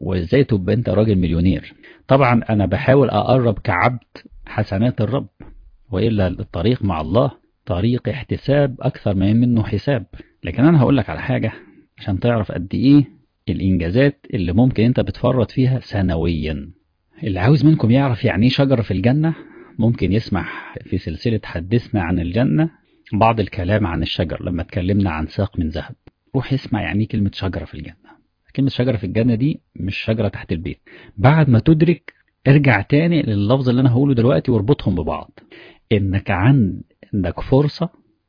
وازاي تبقى انت راجل مليونير طبعا انا بحاول اقرب كعبد حسنات الرب وإلا الطريق مع الله طريق احتساب أكثر ما منه حساب لكن أنا هقول لك على حاجة عشان تعرف قد إيه الإنجازات اللي ممكن أنت بتفرط فيها سنويا اللي عاوز منكم يعرف يعني إيه شجرة في الجنة ممكن يسمع في سلسلة حدثنا عن الجنة بعض الكلام عن الشجر لما اتكلمنا عن ساق من ذهب روح اسمع يعني إيه كلمة شجرة في الجنة كلمة شجرة في الجنة دي مش شجرة تحت البيت بعد ما تدرك ارجع تاني لللفظ اللي أنا هقوله دلوقتي واربطهم ببعض إنك عندك فرصة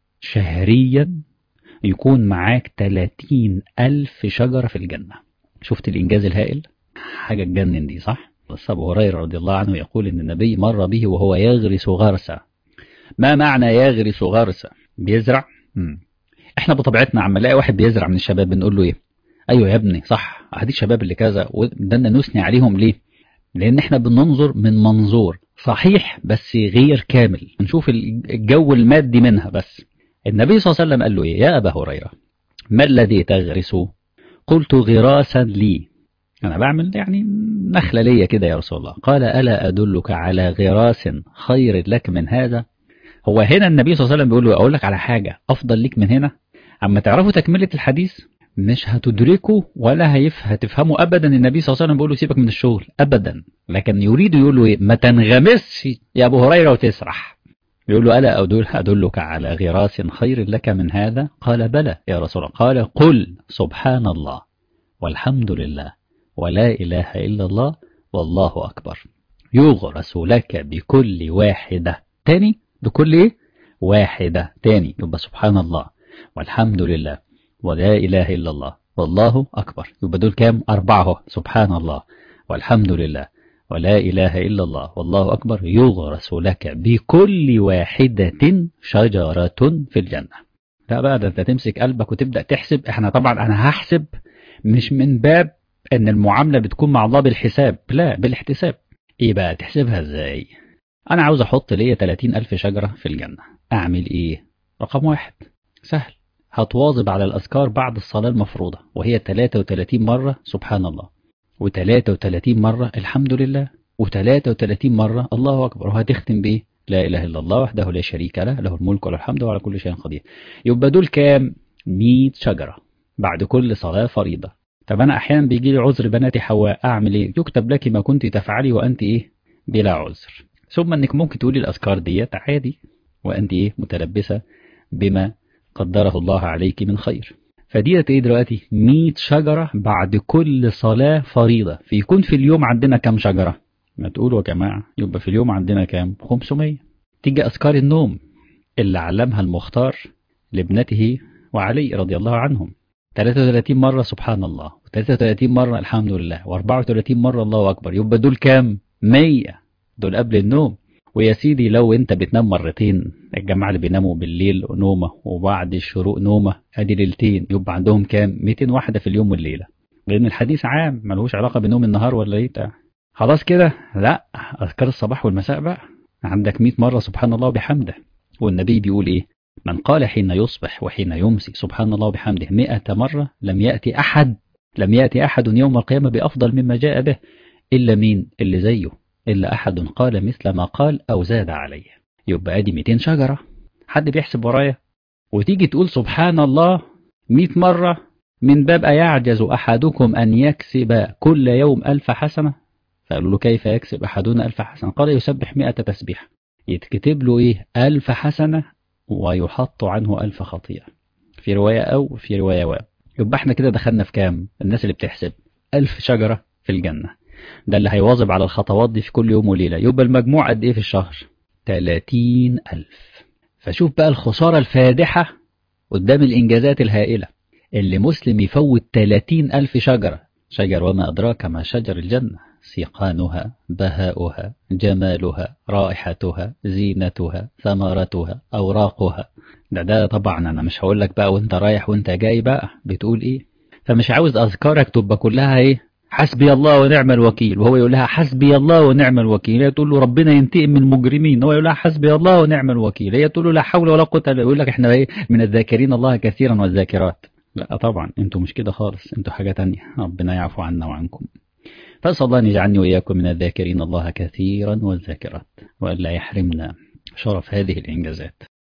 شهريا يكون معاك 30 ألف شجرة في الجنة شفت الإنجاز الهائل حاجة تجنن دي صح بس أبو هريرة رضي الله عنه يقول إن النبي مر به وهو يغرس غرسة ما معنى يغرس غرسة بيزرع مم. احنا بطبيعتنا عم نلاقي واحد بيزرع من الشباب بنقول له ايه ايوه يا ابني صح هدي الشباب اللي كذا وده نثني عليهم ليه لان احنا بننظر من منظور صحيح بس غير كامل نشوف الجو المادي منها بس النبي صلى الله عليه وسلم قال له ايه يا ابا هريره ما الذي تغرس قلت غراسا لي انا بعمل يعني نخله ليا كده يا رسول الله قال الا ادلك على غراس خير لك من هذا هو هنا النبي صلى الله عليه وسلم بيقول له اقول لك على حاجه افضل ليك من هنا اما تعرفوا تكمله الحديث مش هتدركوا ولا هيف هتفهموا ابدا النبي صلى الله عليه وسلم بيقول له سيبك من الشغل ابدا لكن يريد يقول له ايه ما تنغمسش يا ابو هريره وتسرح يقول له الا ادل ادلك على غراس خير لك من هذا قال بلى يا رسول الله قال قل سبحان الله والحمد لله ولا اله الا الله والله اكبر يغرس لك بكل واحده تاني بكل ايه واحده تاني يبقى سبحان الله والحمد لله ولا إله إلا الله والله أكبر يبقى دول كام أربعة سبحان الله والحمد لله ولا إله إلا الله والله أكبر يغرس لك بكل واحدة شجرة في الجنة لا بقى ده انت تمسك قلبك وتبدأ تحسب احنا طبعا انا هحسب مش من باب ان المعاملة بتكون مع الله بالحساب لا بالاحتساب ايه بقى تحسبها ازاي انا عاوز احط ليا 30 الف شجرة في الجنة اعمل ايه رقم واحد سهل هتواظب على الأذكار بعد الصلاة المفروضة وهي 33 مرة سبحان الله و33 مرة الحمد لله و33 مرة الله أكبر وهتختم بإيه لا إله إلا الله وحده لا شريك له له الملك وله الحمد وعلى كل شيء قدير يبقى دول كام 100 شجرة بعد كل صلاة فريضة طب أنا أحيانا بيجي لي عذر بناتي حواء أعمل إيه يكتب لك ما كنت تفعلي وأنت إيه بلا عذر ثم أنك ممكن تقولي الأذكار ديت عادي وأنت إيه متلبسة بما قدره الله عليك من خير فديت ايه دلوقتي 100 شجرة بعد كل صلاة فريضة فيكون في اليوم عندنا كام شجرة ما تقولوا يا جماعة يبقى في اليوم عندنا كام 500 تيجي أذكار النوم اللي علمها المختار لابنته وعلي رضي الله عنهم 33 مرة سبحان الله و33 مرة الحمد لله و34 مرة الله أكبر يبقى دول كام 100 دول قبل النوم ويا سيدي لو انت بتنام مرتين الجماعة اللي بيناموا بالليل نومة وبعد الشروق نومة ادي ليلتين يبقى عندهم كام 200 واحدة في اليوم والليلة لان الحديث عام ملوش علاقة بنوم النهار ولا ايه بتاع خلاص كده لا اذكار الصباح والمساء بقى عندك 100 مرة سبحان الله وبحمده والنبي بيقول ايه من قال حين يصبح وحين يمسي سبحان الله وبحمده 100 مرة لم يأتي أحد لم يأتي أحد يوم القيامة بأفضل مما جاء به إلا مين اللي زيه إلا أحد قال مثل ما قال أو زاد عليه يبقى أدي 200 شجرة حد بيحسب ورايا وتيجي تقول سبحان الله 100 مرة من باب أيعجز أحدكم أن يكسب كل يوم ألف حسنة فقالوا له كيف يكسب أحدنا ألف حسنة قال يسبح مئة تسبيح يتكتب له إيه ألف حسنة ويحط عنه ألف خطيئة في رواية أو في رواية واو يبقى احنا كده دخلنا في كام الناس اللي بتحسب ألف شجرة في الجنة ده اللي هيواظب على الخطوات دي في كل يوم وليلة يبقى المجموع قد ايه في الشهر 30 ألف فشوف بقى الخسارة الفادحة قدام الإنجازات الهائلة اللي مسلم يفوت 30 ألف شجرة شجر وما أدراك ما شجر الجنة سيقانها بهاؤها جمالها رائحتها زينتها ثمرتها أوراقها ده ده طبعا أنا مش هقول لك بقى وانت رايح وانت جاي بقى بتقول ايه فمش عاوز أذكارك تبقى كلها ايه حسبي الله ونعم الوكيل وهو يقول لها حسبي الله ونعم الوكيل هي تقول له ربنا ينتقم من المجرمين هو يقول لها حسبي الله ونعم الوكيل هي تقول له لا حول ولا قوه الا يقول لك احنا ايه من الذاكرين الله كثيرا والذاكرات لا طبعا انتوا مش كده خالص انتوا حاجه تانية ربنا يعفو عنا وعنكم فأسأل الله أن يجعلني وإياكم من الذاكرين الله كثيرا والذاكرات وأن لا يحرمنا شرف هذه الإنجازات